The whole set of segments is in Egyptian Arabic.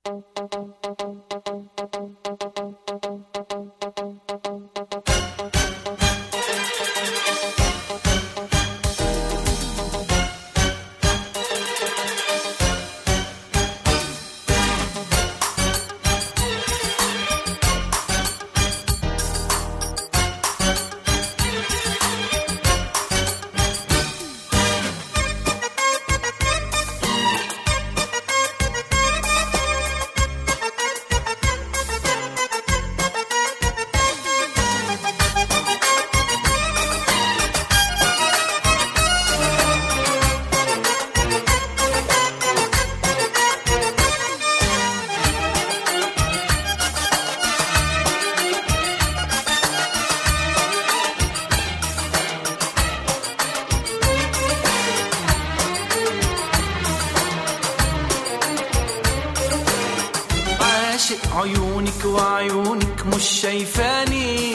عاشق عيونك وعيونك مش شايفاني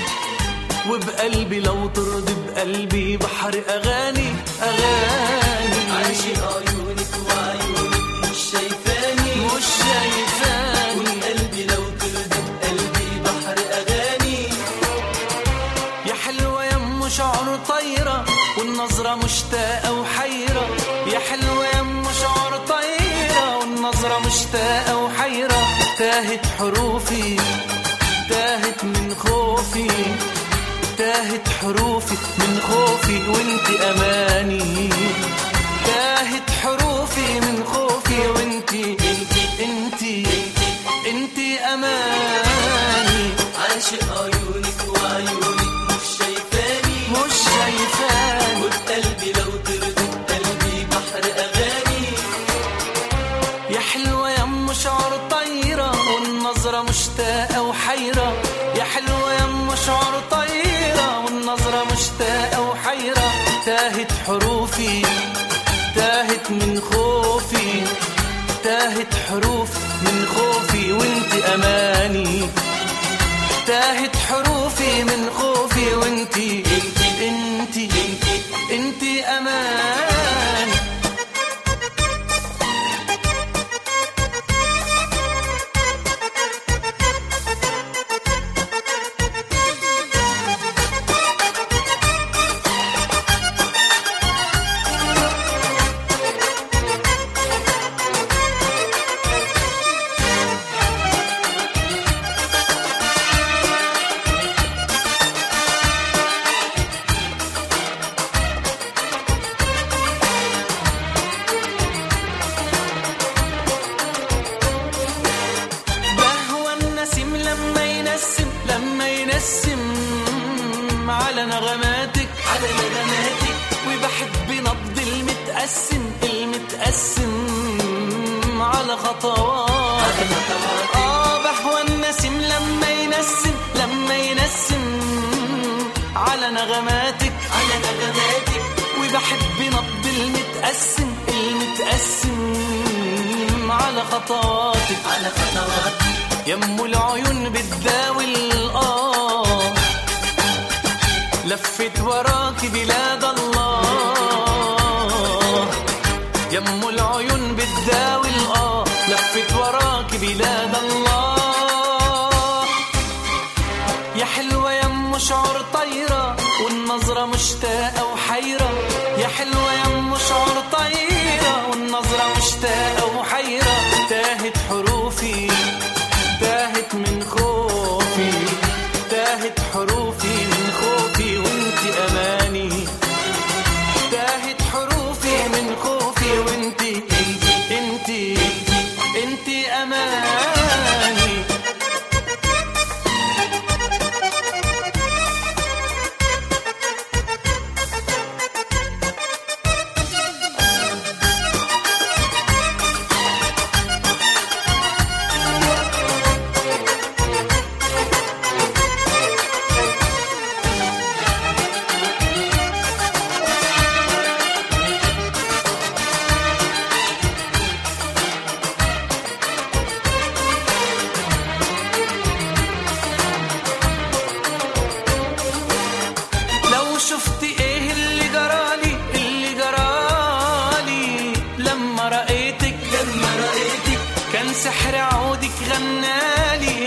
وبقلبي لو ترضي بقلبي بحر اغاني اغاني عاشق عيونك وعيونك مش شايفاني مش شايفاني والقلب لو ترضي بقلبي بحر اغاني يا حلوة يا ام شعر طايرة والنظرة مشتاقة وحيرة يا حلوة يا ام شعر طايرة والنظرة مشتاقة وحيرة تاهت حروفي تاهت من خوفي تاهت حروفي من خوفي وانت اماني تاهت حروفي من خوفي وانت انت انت انت اماني عاشق عيونك وعيونك مش شايفاني مش شايفاني والقلب لو ترضي بقلبي بحر اغاني يا حلوة يا ام شعر طايرة والنظرة مشتاقة وحيرة يا حلوة يا ام شعر طايرة والنظرة مشتاقة وحيرة تاهت حروفي تاهت من خوفي تاهت حروف من خوفي وانت اماني تاهت حروفي من خوفي وانت انت انت انت, انت اماني بهوى النسيم لما ينسم لما ينسم على نغماتك على نغماتك وبحب نبض المتقسم المتقسم على خطوات على خطواتك اه بهوى النسيم لما ينسم لما ينسم على نغماتك على نغماتك وبحب نبض المتقسم المتقسم على خطواتك على خطواتك يم العيون بتداوي الآه لفت وراك بلاد الله يم العيون بتداوي الآه لفت وراك بلاد الله يا حلوة يا ام شعر طايرة والنظرة مشتاقة وحيرة يا حلوة يا ام شعر طايرة والنظرة مشتاقة وحيرة تاهت حروفي تاهت من خوفي تاهت حروفي من خوفي وانت اماني تاهت حروفي من خوفي وانت انت انت انت اماني سحر عودك غنالي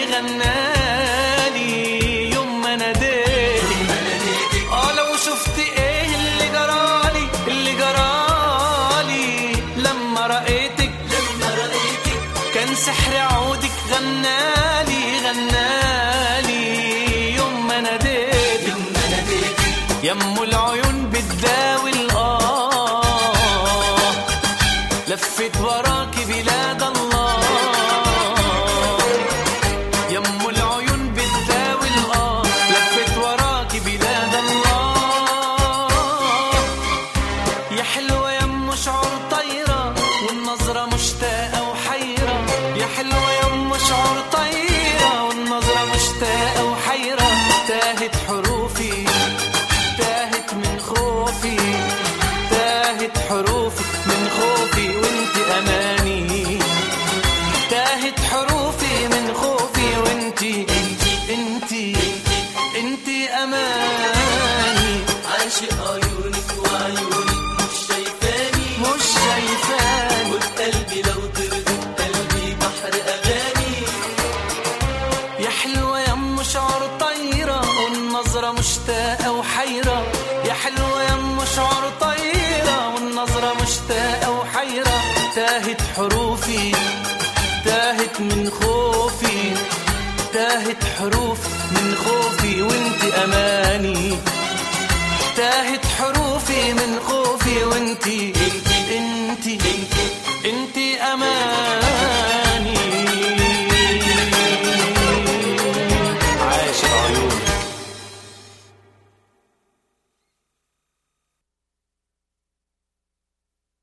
غنالي يوم ما ناديتك اه لو شفت ايه اللي جرالي اللي جرالي لما رأيتك لما رأيتك كان سحر عودك غنالي غنالي يوم ما ناديتك يوم ما ناديتك يم العيون بتداوي الآه لفت وراكي بلاد الله يم العيون بتداوي الآه لفت وراكي بلاد الله يا حلوة يم شعور طايرة والنظرة مشتاقة وحيرة يا حلوة يم شعور طايرة والنظرة مشتاقة وحيرة تاهت حروفي تاهت من خوفي تاهت حروفي من خوفي وانت اماني تاهت حروفي من خوفي وانت انت انت انت اماني عاشق عيونك وعيونك مش شايفاني مش شايفاني وبقلبي لو طرت قلبي بحر أغاني يا حلوة يا ام شعر طايرة والنظرة مشتاقة وحيرة يا حلوة يا ام شعر طايرة والنظرة مشتاقة وحيرة تاهت حروفي تاهت من خوفي تاهت حروف من خوفي وانت اماني تاهت حروفي من خوفي وانت انت انت انت, انت اماني